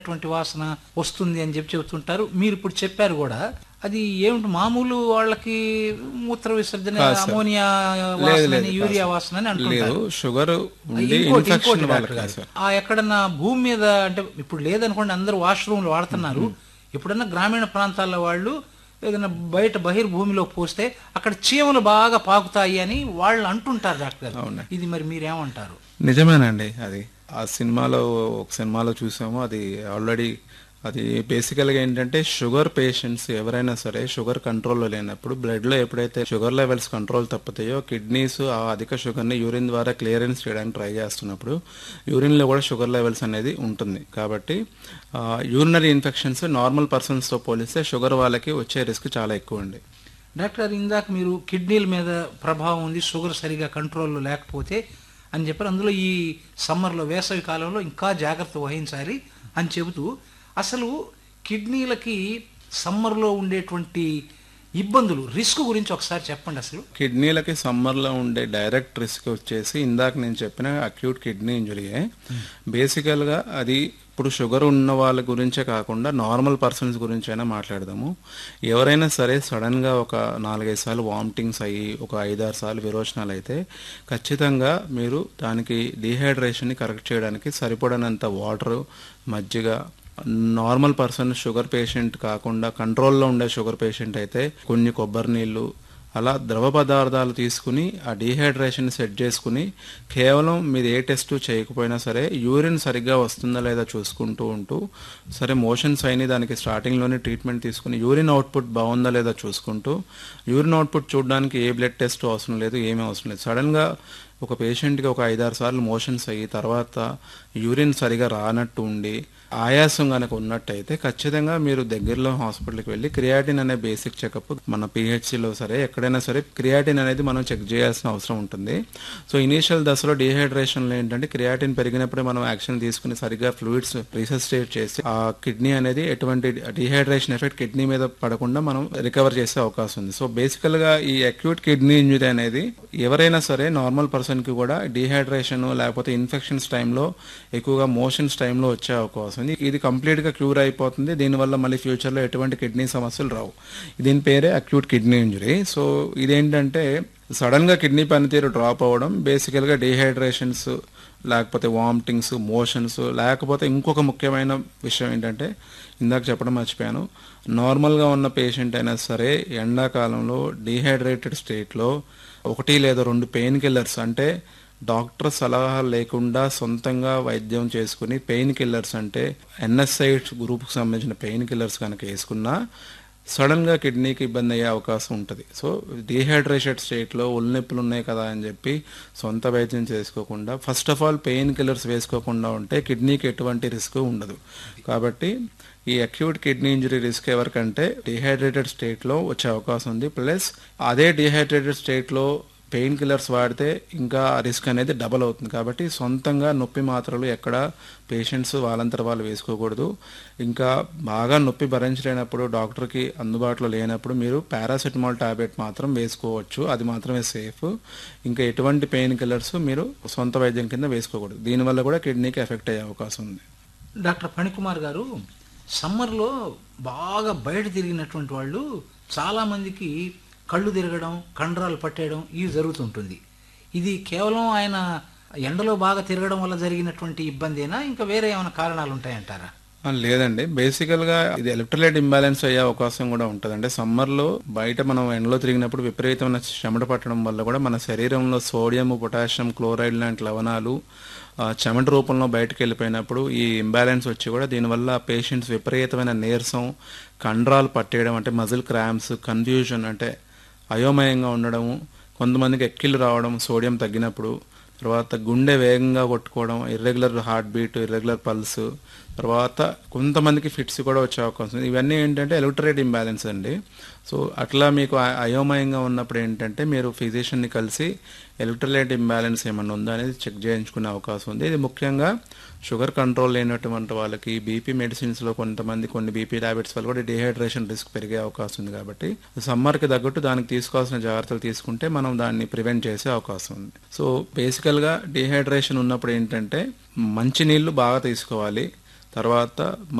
అటువంటి వాసన వస్తుంది అని చెప్పి చెబుతుంటారు మీరు ఇప్పుడు చెప్పారు కూడా అది ఏమిటి మామూలు వాళ్ళకి మూత్ర విసర్జన కాదు సార్. అమోనియా లేదు వాసన లేదు అని, యూరియా వాసన అని లేదు అంటుంటారు షుగర్ ఉండి ఇంకోటి ఇంకోటి ఇన్ఫెక్షన్ డాక్టర్ వాళ్ళకి గారు. సార్ ఆ ఎక్కడన్నా భూమి మీద అంటే ఇప్పుడు లేదనుకోండి అందరూ వాష్రూమ్లు వాడుతున్నారు ఎప్పుడన్నా గ్రామీణ ప్రాంతాల్లో వాళ్ళు ఏదైనా బయట బహిర్భూమిలో పోస్తే అక్కడ చీమలు బాగా పాకుతాయి అని వాళ్ళు అంటుంటారు డాక్టర్ గారు అవునండి. ఇది మరి మీరేమంటారు నిజమేనండి అది ఆ సినిమాలో ఒక సినిమాలో చూసాము అది ఆల్రెడీ అది బేసికల్గా ఏంటంటే షుగర్ పేషెంట్స్ ఎవరైనా సరే షుగర్ కంట్రోల్లో లేనప్పుడు బ్లడ్లో ఎప్పుడైతే షుగర్ లెవెల్స్ కంట్రోల్ తప్పుతాయో కిడ్నీస్ ఆ అధిక షుగర్ని యూరిన్ ద్వారా క్లియరెన్స్ చేయడానికి ట్రై చేస్తున్నప్పుడు యూరిన్లో కూడా షుగర్ లెవెల్స్ అనేది ఉంటుంది కాబట్టి యూరినరీ ఇన్ఫెక్షన్స్ నార్మల్ పర్సన్స్తో పోలిస్తే షుగర్ వాళ్ళకి వచ్చే రిస్క్ చాలా ఎక్కువ అండి డాక్టర్ గారు ఇందాక మీరు కిడ్నీల మీద ప్రభావం ఉంది షుగర్ సరిగా కంట్రోల్లో లేకపోతే అని చెప్పారు అందులో ఈ సమ్మర్లో వేసవి కాలంలో ఇంకా జాగ్రత్త వహించాలి అని చెబుతూ అసలు కిడ్నీలకి సమ్మర్లో ఉండేటువంటి ఇబ్బందులు రిస్క్ గురించి ఒకసారి చెప్పండి అసలు కిడ్నీలకి సమ్మర్లో ఉండే డైరెక్ట్ రిస్క్ వచ్చేసి ఇందాక నేను చెప్పిన అక్యూట్ కిడ్నీ ఇంజురీయే బేసికల్గా అది ఇప్పుడు షుగర్ ఉన్న వాళ్ళ గురించే కాకుండా నార్మల్ పర్సన్స్ గురించి అయినా మాట్లాడదాము ఎవరైనా సరే సడన్గా ఒక నాలుగైదు సార్లు వామిటింగ్స్ అయ్యి ఒక ఐదారు సార్లు విరోచనాలు అయితే ఖచ్చితంగా మీరు దానికి డీహైడ్రేషన్ని కరెక్ట్ చేయడానికి సరిపడనంత వాటర్ మజ్జిగ నార్మల్ పర్సన్ షుగర్ పేషెంట్ కాకుండా కంట్రోల్లో ఉండే షుగర్ పేషెంట్ అయితే కొన్ని కొబ్బరి నీళ్ళు అలా ద్రవ పదార్థాలు తీసుకుని ఆ డీహైడ్రేషన్ సెట్ చేసుకుని కేవలం మీరు ఏ టెస్ట్ చేయకపోయినా సరే యూరిన్ సరిగ్గా వస్తుందా లేదా చూసుకుంటూ ఉంటూ సరే మోషన్స్ అయినాయి దానికి స్టార్టింగ్లోనే ట్రీట్మెంట్ తీసుకుని యూరిన్ అవుట్పుట్ బాగుందా లేదా చూసుకుంటూ యూరిన్ అవుట్పుట్ చూడడానికి ఏ బ్లడ్ టెస్ట్ అవసరం లేదు ఏమీ అవసరం లేదు సడన్గా ఒక పేషెంట్కి ఒక ఐదారు సార్లు మోషన్స్ అయ్యి తర్వాత యూరిన్ సరిగా రానట్టు ఉండి ఆయాసం కనుక ఉన్నట్టయితే ఖచ్చితంగా మీరు దగ్గరలో హాస్పిటల్కి వెళ్ళి క్రియాటిన్ అనే బేసిక్ చెకప్ మన పిహెచ్సిలో సరే ఎక్కడైనా సరే క్రియాటిన్ అనేది మనం చెక్ చేయాల్సిన అవసరం ఉంటుంది సో ఇనీషియల్ దశలో డీహైడ్రేషన్లో ఏంటంటే క్రియాటిన్ పెరిగినప్పుడే మనం యాక్షన్ తీసుకుని సరిగ్గా ఫ్లూయిడ్స్ రీసెస్టేట్ చేసి ఆ కిడ్నీ అనేది ఎటువంటి డీహైడ్రేషన్ ఎఫెక్ట్ కిడ్నీ మీద పడకుండా మనం రికవర్ చేసే అవకాశం ఉంది సో బేసికల్గా ఈ అక్యూట్ కిడ్నీ ఇంజురీ అనేది ఎవరైనా సరే నార్మల్ పర్సన్కి కూడా డీహైడ్రేషన్ లేకపోతే ఇన్ఫెక్షన్స్ టైంలో ఎక్కువగా మోషన్స్ టైంలో వచ్చే అవకాశం ఉంది ఇది కంప్లీట్గా క్యూర్ అయిపోతుంది దీనివల్ల మళ్ళీ ఫ్యూచర్లో ఎటువంటి కిడ్నీ సమస్యలు రావు దీని పేరే అక్యూట్ కిడ్నీ ఇంజురీ సో ఇదేంటంటే సడన్గా కిడ్నీ పనితీరు డ్రాప్ అవ్వడం బేసికల్గా డీహైడ్రేషన్స్ లేకపోతే వామిటింగ్స్ మోషన్స్ లేకపోతే ఇంకొక ముఖ్యమైన విషయం ఏంటంటే ఇందాక చెప్పడం మర్చిపోయాను నార్మల్గా ఉన్న పేషెంట్ అయినా సరే ఎండాకాలంలో డీహైడ్రేటెడ్ స్టేట్లో ఒకటి లేదా రెండు పెయిన్ కిల్లర్స్ అంటే డాక్టర్ సలహా లేకుండా సొంతంగా వైద్యం చేసుకుని పెయిన్ కిల్లర్స్ అంటే ఎన్ఎస్ఐడ్స్ గ్రూప్కి సంబంధించిన పెయిన్ కిల్లర్స్ కనుక వేసుకున్నా సడన్గా కిడ్నీకి ఇబ్బంది అయ్యే అవకాశం ఉంటుంది సో డీహైడ్రేటెడ్ స్టేట్లో ఒళ్ళనొప్పులు ఉన్నాయి కదా అని చెప్పి సొంత వైద్యం చేసుకోకుండా first of all painkillers వేసుకోకుండా ఉంటే కిడ్నీకి ఎటువంటి రిస్క్ ఉండదు కాబట్టి ఈ అక్యూట్ కిడ్నీ ఇంజరీ రిస్క్ ఎవరికంటే డిహైడ్రేటెడ్ స్టేట్లో వచ్చే అవకాశం ఉంది ప్లస్ అదే డిహైడ్రేటెడ్ స్టేట్లో పెయిన్ కిల్లర్స్ వాడితే ఇంకా రిస్క్ అనేది డబల్ అవుతుంది కాబట్టి సొంతంగా నొప్పి మాత్రలు ఎక్కడ పేషెంట్స్ వాళ్ళంతట వాళ్ళు వేసుకోకూడదు ఇంకా బాగా నొప్పి భరించలేనప్పుడు డాక్టర్కి అందుబాటులో లేనప్పుడు మీరు పారాసెటమాల్ టాబ్లెట్ మాత్రం వేసుకోవచ్చు అది మాత్రమే సేఫ్ ఇంకా ఎటువంటి పెయిన్ కిల్లర్స్ మీరు సొంత వైద్యం కింద వేసుకోకూడదు దీనివల్ల కూడా కిడ్నీకి ఎఫెక్ట్ అయ్యే అవకాశం ఉంది డాక్టర్ ఫణికుమార్ గారు సమ్మర్లో బాగా బయట తిరిగినటువంటి వాళ్ళు చాలామందికి కళ్ళు తిరగడం కండరాలు పట్టేయడం ఇవి జరుగుతుంటుంది ఇది కేవలం ఆయన ఎండలో బాగా తిరగడం వల్ల జరిగినటువంటి ఇబ్బందేనా ఇంకా వేరే ఏమైనా కారణాలు ఉంటాయంటారా ఆ, లేదండి బేసికల్గా ఇది ఎలక్ట్రోలైట్ ఇంబ్యాలెన్స్ అయ్యే అవకాశం కూడా ఉంటుంది అంటే సమ్మర్లో బయట మనం ఎండలో తిరిగినప్పుడు విపరీతమైన చెమట పట్టడం వల్ల కూడా మన శరీరంలో సోడియం పొటాషియం క్లోరైడ్ లాంటి లవణాలు ఆ, చెమట రూపంలో బయటకు వెళ్ళిపోయినప్పుడు ఈ ఇంబ్యాలెన్స్ వచ్చి కూడా దీనివల్ల పేషెంట్స్ విపరీతమైన నీరసం కండరాలు పట్టేయడం అంటే మజిల్ క్రాంప్స్ కన్ఫ్యూజన్ అంటే అయోమయంగా ఉండడము కొంతమందికి ఎక్కిళ్ళు రావడం సోడియం తగ్గినప్పుడు తర్వాత గుండె వేగంగా కొట్టుకోవడం irregular heartbeat irregular pulse తర్వాత కొంతమందికి ఫిట్స్ కూడా వచ్చే అవకాశం ఉంది ఇవన్నీ ఏంటంటే ఎలక్ట్రేట్ ఇంబ్యాలెన్స్ అండి సో అట్లా మీకు అ- అయోమయంగా ఉన్నప్పుడు ఏంటంటే మీరు ఫిజిషియన్ని కలిసి ఎలక్ట్రోలైట్ ఇంబ్యాలెన్స్ ఏమన్నా ఉందా అనేది చెక్ చేయించుకునే అవకాశం ఉంది ఇది ముఖ్యంగా షుగర్ కంట్రోల్ లేనటువంటి వాళ్ళకి బీపీ మెడిసిన్స్లో కొంతమంది కొన్ని బీపీ టాబ్లెట్స్ వల్ల కూడా డిహైడ్రేషన్ రిస్క్ పెరిగే అవకాశం ఉంది కాబట్టి సమ్మర్కి తగ్గట్టు దానికి తీసుకోవాల్సిన జాగ్రత్తలు తీసుకుంటే మనం దాన్ని ప్రివెంట్ చేసే అవకాశం ఉంది సో బేసికల్గా డిహైడ్రేషన్ ఉన్నప్పుడు ఏంటంటే మంచి నీళ్లు బాగా తీసుకోవాలి తర్వాత